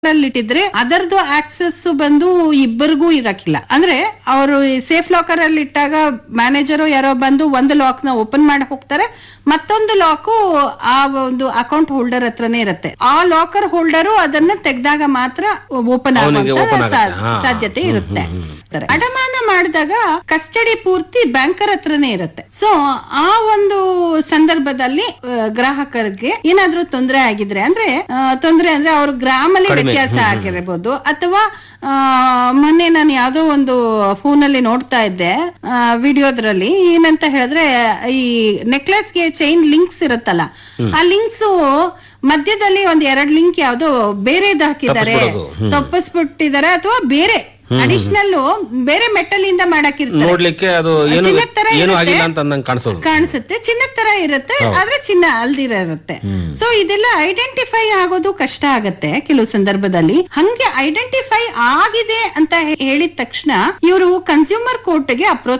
ಅಲ್ಲಿ ಇಟ್ಟಿದ್ರೆ ಅದರದ್ದು ಆಕ್ಸೆಸ್ ಬಂದು ಇಬ್ಬರಿಗೂ ಇರಕ್ಕಿಲ್ಲ ಅಂದ್ರೆ ಅವರು ಸೇಫ್ ಲಾಕರ್ ಅಲ್ಲಿ ಇಟ್ಟಾಗ ಮ್ಯಾನೇಜರು ಯಾರೋ ಬಂದು ಒಂದು ಲಾಕ್ ನ ಓಪನ್ ಮಾಡಿ ಹೋಗ್ತಾರೆ ಮತ್ತೊಂದು ಲಾಕು ಆ ಒಂದು ಅಕೌಂಟ್ ಹೋಲ್ಡರ್ ಹತ್ರನೇ ಇರುತ್ತೆ ಆ ಲಾಕರ್ ಹೋಲ್ಡರು ಅದನ್ನ ತೆಗೆದಾಗ ಮಾತ್ರ ಓಪನ್ ಅವನಿಗೆ open ಆಗುವಂತ ಆಗುತ್ತೆ. ಹಾ. ಸಾಧ್ಯತೆ ಹ್ಮ್, ಇರುತ್ತೆ ಹ್ಮ್, ಹ್ಮ್. ಅಡಮಾನ ಮಾಡಿದಾಗ ಕಸ್ಟಡಿ ಪೂರ್ತಿ ಬ್ಯಾಂಕರ್ ಹತ್ರನೇ ಇರುತ್ತೆ ಸೊ ಆ ಒಂದು ಸಂದರ್ಭದಲ್ಲಿ ಆ, ಗ್ರಾಹಕರಿಗೆ ಏನಾದ್ರೂ ತೊಂದರೆ ಆಗಿದ್ರೆ ಅಂದ್ರೆ ಆ, ತೊಂದ್ರೆ ಅಂದ್ರೆ ಅವ್ರ ಗ್ರಾಮಲ್ಲಿ ಕಡಿಮೆ. ವ್ಯತ್ಯಾಸ ಹ್ಮ್, ಹ್ಮ್. ಆಗಿರ್ಬೋದು ಅಥವಾ ಆ, ಮೊನ್ನೆ ನಾನು ಯಾವ್ದೋ ಒಂದು ಫೋನ್ ಅಲ್ಲಿ ನೋಡ್ತಾ ಇದ್ದೆ ವಿಡಿಯೋದ್ರಲ್ಲಿ ಏನಂತ ಹೇಳಿದ್ರೆ ಈ ನೆಕ್ಲೆಸ್ಗೆ ಚೈನ್ ಲಿಂಕ್ಸ್ ಇರುತ್ತಲ್ಲ ಆ ಲಿಂಕ್ಸ್ ಮಧ್ಯದಲ್ಲಿ ಒಂದ್ ಎರಡ್ ಲಿಂಕ್ ಯಾವ್ದೋ ಬೇರೆದ್ ಹಾಕಿದ್ದಾರೆ ತಪ್ಪಿಸ್ಬಿಡೋದು. ಹ್ಮ್. ತಪ್ಪಿಸ್ಬಿಟ್ಟಿದ್ದಾರೆ ಅಥವಾ ಬೇರೆ ಅಡಿಷನಲ್ ಬೇರೆ ಮೆಟಲ್ ಇಂದ ಮಾಡಾಕಿರ್ತಾರೆ ನೋಡ್ಲಿಕ್ಕೆ ಅದು ಏನು ಚಿನ್ನದ್ ತರ ಏನು ಇರುತ್ತೆ. ಆಗಿಲ್ಲ ಅಂತ ಅಂದಂಗೆ ಕಾಣಿಸೋದು ಕಾಣಿಸುತ್ತೆ ಚಿನ್ನದ ತರ ಇರುತ್ತೆ ಆದ್ರೆ ಚಿನ್ನ ಅಲ್ದಿರ ಇರುತ್ತೆ ಹ್ಮ್. ಸೊ ಇದೆಲ್ಲ ಐಡೆಂಟಿಫೈ ಆಗೋದು ಕಷ್ಟ ಆಗತ್ತೆ ಕೆಲವು ಸಂದರ್ಭದಲ್ಲಿ ಹಂಗೆ ಐಡೆಂಟಿಫೈ ಆಗಿದೆ ಅಂತ ಹೇಳಿದ ತಕ್ಷಣ ಇವರು ಕನ್ಸ್ಯೂಮರ್ ಕೋರ್ಟ್ ಗೆ ಅಪ್ರೋಚ್